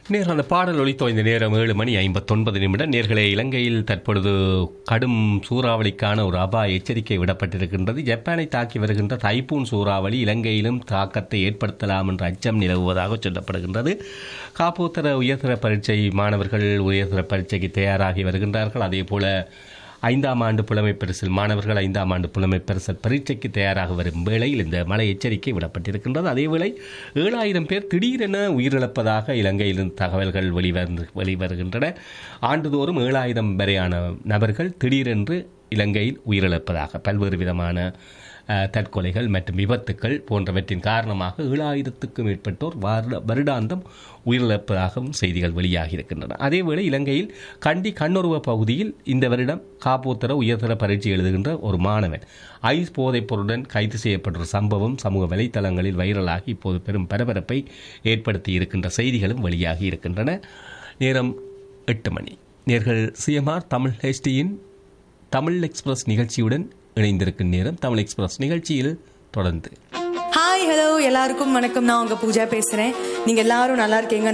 நேர் அந்த பாடல் ஒலித்தோ இந்த நேரம் ஏழு மணி ஐம்பத்தொன்பது நிமிடம் நேர்களே இலங்கையில் தற்பொழுது கடும் சூறாவளிக்கான ஒரு அபாய எச்சரிக்கை விடப்பட்டிருக்கின்றது ஜப்பானை தாக்கி வருகின்ற தைப்பூன் சூறாவளி இலங்கையிலும் தாக்கத்தை ஏற்படுத்தலாம் என்ற அச்சம் நிலவுவதாக சொல்லப்படுகின்றது காப்போத்தர உயர்தர பரீட்சை மாணவர்கள் உயர்தர பரீட்சைக்கு தயாராகி வருகின்றார்கள் அதே போல ஐந்தாம் ஆண்டு புலமை பரிசில் மாணவர்கள் ஐந்தாம் ஆண்டு புலமை பரிசல் பரீட்சைக்கு தயாராக வரும் வேளையில் இந்த மழை எச்சரிக்கை விடப்பட்டிருக்கின்றது அதேவேளை ஏழாயிரம் பேர் திடீரென உயிரிழப்பதாக இலங்கையிலிருந்து தகவல்கள் வெளிவந்து வெளிவருகின்றன ஆண்டுதோறும் ஏழாயிரம் வரையான நபர்கள் திடீரென்று இலங்கையில் உயிரிழப்பதாக பல்வேறு விதமான அஹ், தற்கொலைகள் மற்றும் விபத்துக்கள் போன்றவற்றின் காரணமாக ஏழாயிரத்துக்கும் மேற்பட்டோர் வருட வருடாந்தம் உயிரிழப்பதாகவும் செய்திகள் வெளியாகி இருக்கின்றன அதேவேளை இலங்கையில் கண்டி கண்ணுருவ பகுதியில் இந்த வருடம் காப்போத்தர உயர்தர பரீட்சை எழுதுகின்ற ஒரு மாணவன் ஐஸ் போதைப் பொருளுடன் கைது செய்யப்பட்ட சம்பவம் சமூக வலைத்தளங்களில் வைரலாகி இப்போது பெரும் பரபரப்பை ஏற்படுத்தி இருக்கின்ற செய்திகளும் வெளியாகி இருக்கின்றன நேரம் எட்டு மணி நேர்கள் சிஎம்ஆர் தமிழ் ஹெச்டியின் தமிழ் எக்ஸ்பிரஸ் நிகழ்ச்சியுடன் இணைந்திருக்கும் நேரம் தமிழ் எக்ஸ்பிரஸ் நிகழ்ச்சியில் தொடர்ந்து ஹாய் ஹலோ எல்லாருக்கும் வணக்கம் நான் உங்க பூஜா பேசுறேன் நீங்க எல்லாரும் நல்லா இருக்கீங்க